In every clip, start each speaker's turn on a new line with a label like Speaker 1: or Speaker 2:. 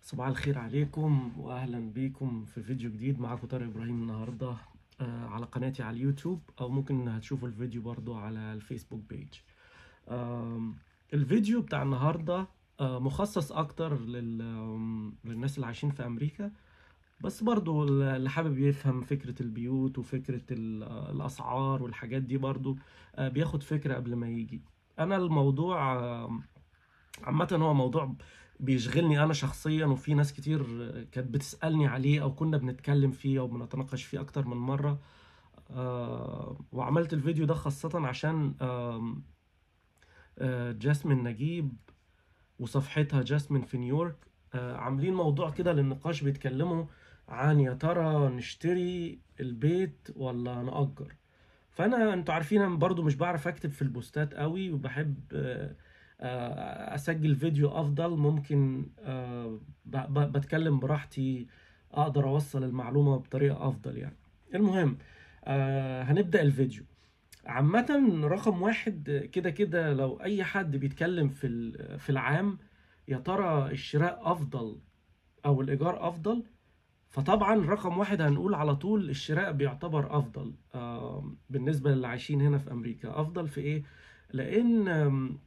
Speaker 1: صباح الخير عليكم واهلا بيكم في فيديو جديد معاكم طارق ابراهيم النهارده آه، على قناتي على اليوتيوب او ممكن هتشوفوا الفيديو برضو على الفيسبوك بيج آم، الفيديو بتاع النهارده آه، مخصص اكتر لل... آم، للناس اللي عايشين في امريكا بس برضو اللي حابب يفهم فكرة البيوت وفكرة ال- آه، الاسعار والحاجات دي برضو آه، بياخد فكرة قبل ما يجي انا الموضوع آم، عامة هو موضوع بيشغلني أنا شخصيا وفي ناس كتير كانت بتسألني عليه أو كنا بنتكلم فيه أو بنتناقش فيه أكتر من مرة آه، وعملت الفيديو ده خاصة عشان آم، آه، جاسمين نجيب وصفحتها جاسمين في نيويورك آه، عاملين موضوع كده للنقاش بيتكلموا عن يا ترى نشتري البيت ولا نأجر فانا انتوا عارفين انا برضو مش بعرف اكتب في البوستات قوي وبحب آه، آه، اسجل فيديو افضل ممكن آه، ب- ب- بتكلم براحتي اقدر اوصل المعلومة بطريقة افضل يعني المهم آه، هنبدأ الفيديو عامة رقم واحد كده كده لو اي حد بيتكلم في ال- في العام يا ترى الشراء افضل او الايجار افضل فطبعا رقم واحد هنقول على طول الشراء بيعتبر افضل آم، بالنسبه للي عايشين هنا في امريكا افضل في ايه لان آم،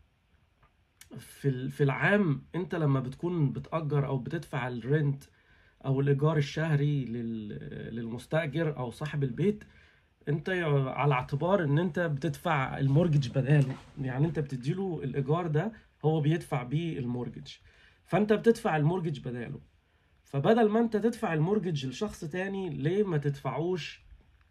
Speaker 1: في ال- في العام انت لما بتكون بتأجر او بتدفع الرنت او الايجار الشهري لل- للمستأجر او صاحب البيت انت يع- على اعتبار ان انت بتدفع المورجج بداله يعني انت بتديله الايجار ده هو بيدفع بيه المورجج فانت بتدفع المورجج بداله فبدل ما انت تدفع المورجج لشخص تاني ليه ما تدفعوش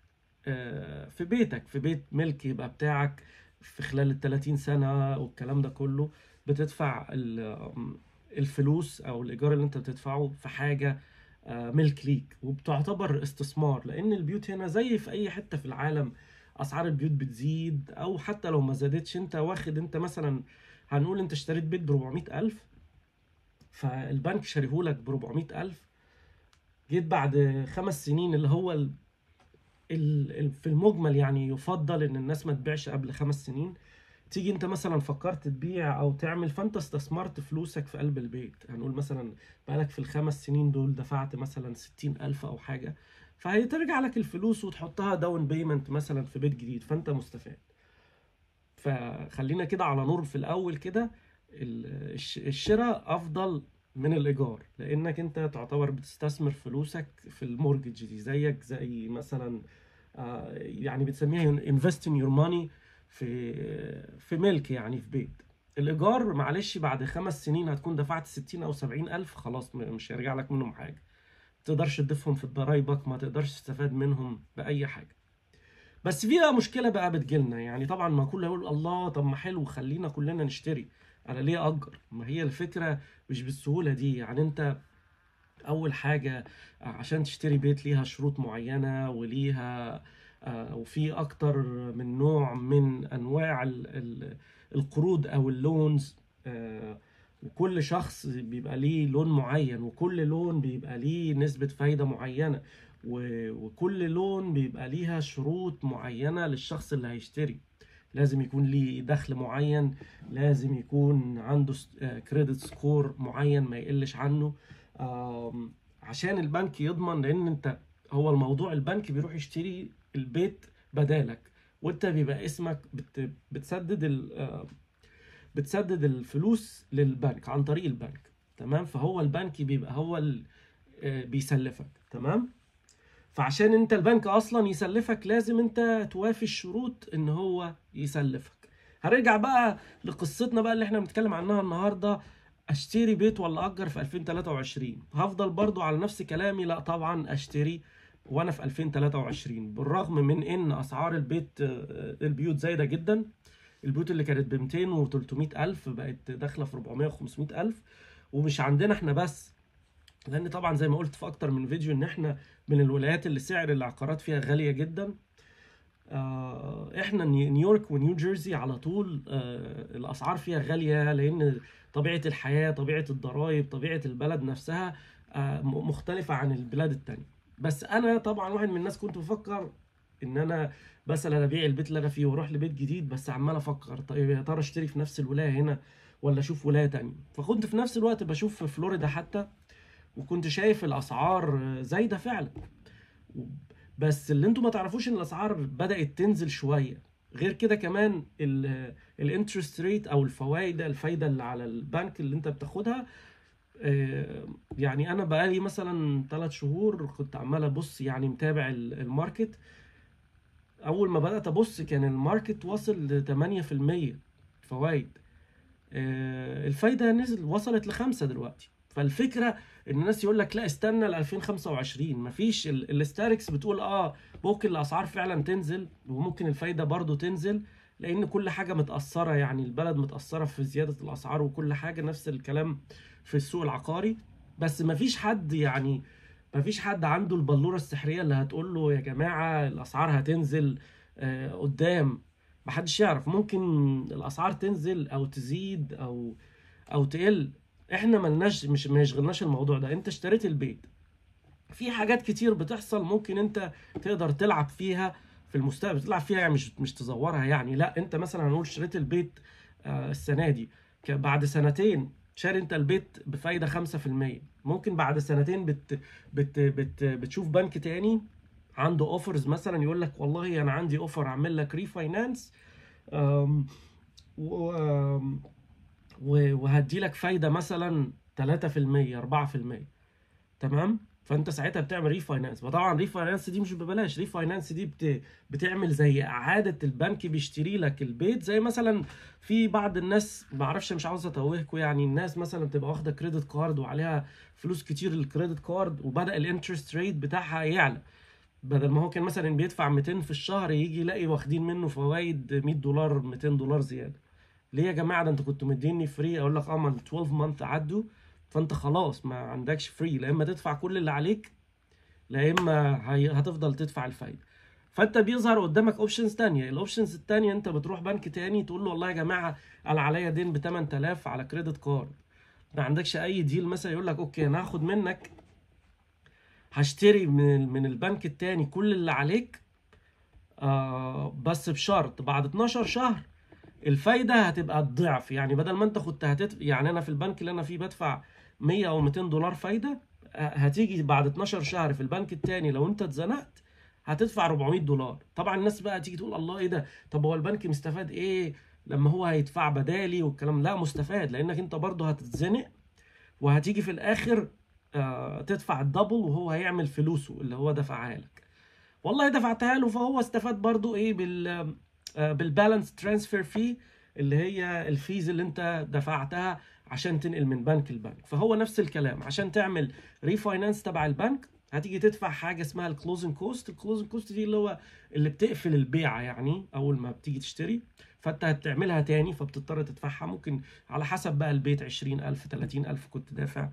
Speaker 1: آه، في بيتك في بيت ملك يبقى بتاعك في خلال ال 30 سنة والكلام ده كله بتدفع ال- الفلوس او الايجار اللي انت بتدفعه في حاجة آه، ملك ليك وبتعتبر استثمار لان البيوت هنا زي في اي حتة في العالم اسعار البيوت بتزيد او حتى لو ما زادتش انت واخد انت مثلا هنقول انت اشتريت بيت ب 400 الف فالبنك شاريهولك ب 400 الف جيت بعد خمس سنين اللي هو ال... ال... ال- في المجمل يعني يفضل ان الناس ما تبيعش قبل خمس سنين تيجي انت مثلا فكرت تبيع او تعمل فانت استثمرت فلوسك في قلب البيت هنقول مثلا بقالك في الخمس سنين دول دفعت مثلا ستين الف او حاجة فهيترجع لك الفلوس وتحطها داون بيمنت مثلا في بيت جديد فانت مستفاد فخلينا كده على نور في الاول كده ال- الش- الشراء افضل من الايجار لانك انت تعتبر بتستثمر فلوسك في المورجج دي زيك زي مثلا آه، يعني بتسميها invest in your money في في ملك يعني في بيت الايجار معلش بعد خمس سنين هتكون دفعت 60 او 70 الف خلاص م- مش هيرجع لك منهم حاجه ما تقدرش تضيفهم في ضرايبك ما تقدرش تستفاد منهم باي حاجه بس في بقى مشكله بقى بتجيلنا يعني طبعا ما كله يقول الله طب ما حلو خلينا كلنا نشتري انا ليه اجر ما هي الفكره مش بالسهوله دي يعني انت اول حاجه عشان تشتري بيت ليها شروط معينه وليها آه، وفي اكتر من نوع من انواع ال- ال- القروض او اللونز آه، وكل شخص بيبقى ليه لون معين وكل لون بيبقى ليه نسبة فايدة معينة و- وكل لون بيبقى ليها شروط معينة للشخص اللي هيشتري لازم يكون ليه دخل معين لازم يكون عنده كريدت سكور معين ما يقلش عنه آم، عشان البنك يضمن لان انت هو الموضوع البنك بيروح يشتري البيت بدالك وانت بيبقى اسمك بت بتسدد ال آه، بتسدد الفلوس للبنك عن طريق البنك تمام فهو البنك بيبقى هو ال- آه، بيسلفك تمام فعشان انت البنك اصلا يسلفك لازم انت توافي الشروط ان هو يسلفك هنرجع بقى لقصتنا بقى اللي احنا بنتكلم عنها النهارده اشتري بيت ولا اجر في 2023 هفضل برضو على نفس كلامي لا طبعا اشتري وانا في 2023 بالرغم من ان اسعار البيت آه، البيوت زايده جدا البيوت اللي كانت ب 200 و 300 الف بقت داخله في 400 و 500 الف ومش عندنا احنا بس لان طبعا زي ما قلت في اكتر من فيديو ان احنا من الولايات اللي سعر العقارات فيها غاليه جدا آه، احنا ني- نيويورك ونيو جيرسي على طول آه، الاسعار فيها غاليه لان طبيعه الحياه طبيعه الضرائب طبيعه البلد نفسها آه، م- مختلفه عن البلاد التانية بس انا طبعا واحد من الناس كنت بفكر ان انا مثلا ابيع البيت اللي انا فيه واروح لبيت جديد بس عمال افكر طيب يا ترى اشتري في نفس الولايه هنا ولا اشوف ولايه تانية فكنت في نفس الوقت بشوف في فلوريدا حتى وكنت شايف الاسعار زايده فعلا بس اللي انتوا ما تعرفوش ان الاسعار بدات تنزل شويه غير كده كمان الانترست ريت او الفوائد الفايده اللي على البنك اللي انت بتاخدها آه، يعني انا بقالي مثلا ثلاث شهور كنت عمال ابص يعني متابع الماركت اول ما بدات ابص كان الماركت واصل ل 8% فوائد آه، الفايده نزل وصلت لخمسة دلوقتي فالفكره ان الناس يقول لك لا استنى ل 2025 مفيش الاستاركس بتقول اه ممكن الاسعار فعلا تنزل وممكن الفايده برضو تنزل لان كل حاجه متاثره يعني البلد متاثره في زياده الاسعار وكل حاجه نفس الكلام في السوق العقاري بس مفيش حد يعني مفيش حد عنده البلوره السحريه اللي هتقول له يا جماعه الاسعار هتنزل آه قدام محدش يعرف ممكن الاسعار تنزل او تزيد او او تقل احنا ملناش مش ما يشغلناش الموضوع ده انت اشتريت البيت في حاجات كتير بتحصل ممكن انت تقدر تلعب فيها في المستقبل تلعب فيها يعني مش مش تزورها يعني لا انت مثلا هنقول اشتريت البيت آه السنه دي بعد سنتين شاري انت البيت بفايده 5% ممكن بعد سنتين بت بت بت بتشوف بنك تاني عنده اوفرز مثلا يقول لك والله انا عندي اوفر اعمل لك ريفاينانس وهدي لك فايده مثلا 3% 4% تمام فانت ساعتها بتعمل ريفاينانس فطبعا ريفاينانس دي مش ببلاش ريفاينانس دي بت... بتعمل زي اعاده البنك بيشتري لك البيت زي مثلا في بعض الناس ما اعرفش مش عاوز اتوهكم يعني الناس مثلا بتبقى واخده كريدت كارد وعليها فلوس كتير للكريدت كارد وبدا الانترست ريت بتاعها يعلى بدل ما هو كان مثلا بيدفع 200 في الشهر يجي يلاقي واخدين منه فوائد 100 دولار 200 دولار زياده ليه يا جماعه ده انتوا كنتوا مديني فري اقول لك اه ما ال 12 مانث عدوا فانت خلاص ما عندكش فري لا اما تدفع كل اللي عليك لا اما هتفضل تدفع الفايده فانت بيظهر قدامك اوبشنز تانية الاوبشنز التانية انت بتروح بنك تاني تقول له والله يا جماعه انا عليا دين ب 8000 على كريدت كارد ما عندكش اي ديل مثلا يقول لك اوكي انا هاخد منك هشتري من من البنك التاني كل اللي عليك آه بس بشرط بعد 12 شهر الفايده هتبقى الضعف يعني بدل ما انت كنت هتدفع يعني انا في البنك اللي انا فيه بدفع 100 او 200 دولار فايده هتيجي بعد 12 شهر في البنك التاني لو انت اتزنقت هتدفع 400 دولار طبعا الناس بقى تيجي تقول الله ايه ده طب هو البنك مستفاد ايه لما هو هيدفع بدالي والكلام لا مستفاد لانك انت برضه هتتزنق وهتيجي في الاخر آه تدفع الدبل وهو هيعمل فلوسه اللي هو دفعها لك والله دفعتها له فهو استفاد برضه ايه بال آه بالبالانس ترانسفير في اللي هي الفيز اللي انت دفعتها عشان تنقل من بنك لبنك فهو نفس الكلام عشان تعمل ريفاينانس تبع البنك هتيجي تدفع حاجه اسمها الكلوزنج كوست الكلوزنج كوست دي اللي هو اللي بتقفل البيعه يعني اول ما بتيجي تشتري فانت هتعملها تاني فبتضطر تدفعها ممكن على حسب بقى البيت 20000 30000 كنت دافع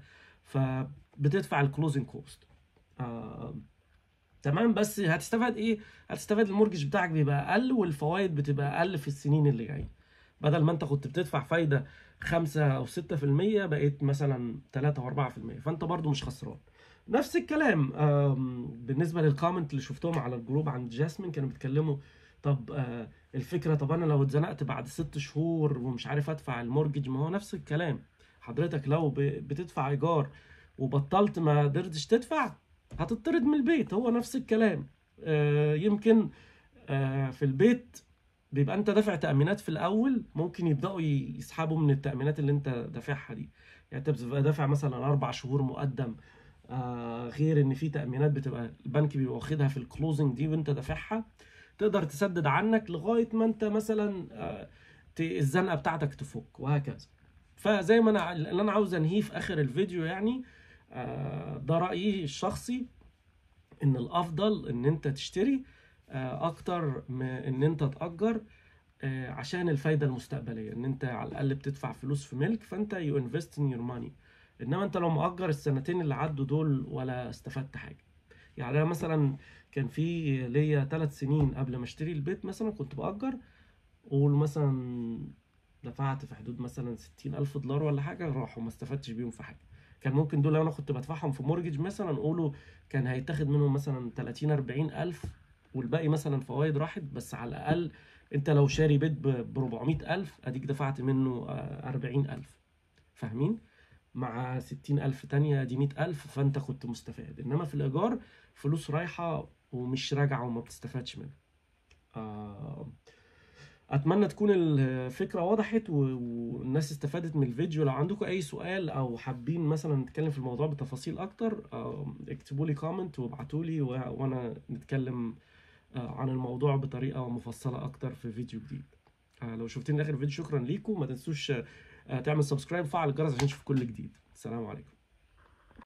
Speaker 1: فبتدفع الكلوزنج كوست آه تمام بس هتستفاد ايه هتستفاد المورجج بتاعك بيبقى اقل والفوائد بتبقى اقل في السنين اللي جايه بدل ما انت كنت بتدفع فايده 5 او 6% بقيت مثلا 3 او 4% فانت برضو مش خسران نفس الكلام بالنسبه للكومنت اللي شفتهم على الجروب عند جاسمين كانوا بيتكلموا طب آه، الفكره طب انا لو اتزنقت بعد ست شهور ومش عارف ادفع المورجج ما هو نفس الكلام حضرتك لو بتدفع ايجار وبطلت ما قدرتش تدفع هتطرد من البيت هو نفس الكلام آه، يمكن آه، في البيت بيبقى انت دافع تامينات في الاول ممكن يبداوا يسحبوا من التامينات اللي انت دافعها دي يعني انت بتبقى دافع مثلا اربع شهور مقدم آه غير ان في تامينات بتبقى البنك بيبقى واخدها في الكلوزنج دي وانت دافعها تقدر تسدد عنك لغايه ما انت مثلا آه الزنقه بتاعتك تفك وهكذا فزي ما انا اللي انا عاوز انهيه في اخر الفيديو يعني آه ده رايي الشخصي ان الافضل ان انت تشتري آه، اكتر من ان انت تاجر آه، عشان الفايده المستقبليه ان انت على الاقل بتدفع فلوس في ملك فانت يو انفست ان يور ماني انما انت لو مأجر السنتين اللي عدوا دول ولا استفدت حاجه يعني انا مثلا كان في ليا ثلاث سنين قبل ما اشتري البيت مثلا كنت بأجر قول مثلا دفعت في حدود مثلا ستين ألف دولار ولا حاجة راحوا ما استفدتش بيهم في حاجة كان ممكن دول لو أنا كنت بدفعهم في مورجج مثلا قولوا كان هيتاخد منهم مثلا تلاتين أربعين ألف والباقي مثلا فوائد راحت بس على الاقل انت لو شاري بيت ب 400000 اديك دفعت منه 40000 آه، فاهمين مع ستين ألف تانية دي مئة ألف فأنت كنت مستفاد إنما في الإيجار فلوس رايحة ومش راجعة وما بتستفادش منها آه، اتمنى تكون الفكره وضحت و- والناس استفادت من الفيديو لو عندكم اي سؤال او حابين مثلا نتكلم في الموضوع بتفاصيل اكتر آه، اكتبوا لي كومنت وابعتوا لي و- وانا نتكلم آه، عن الموضوع بطريقه مفصله اكتر في فيديو جديد آه، لو شفتني اخر فيديو شكرا ليكم ما تنسوش آه، تعمل سبسكرايب وفعل الجرس عشان تشوف كل جديد السلام عليكم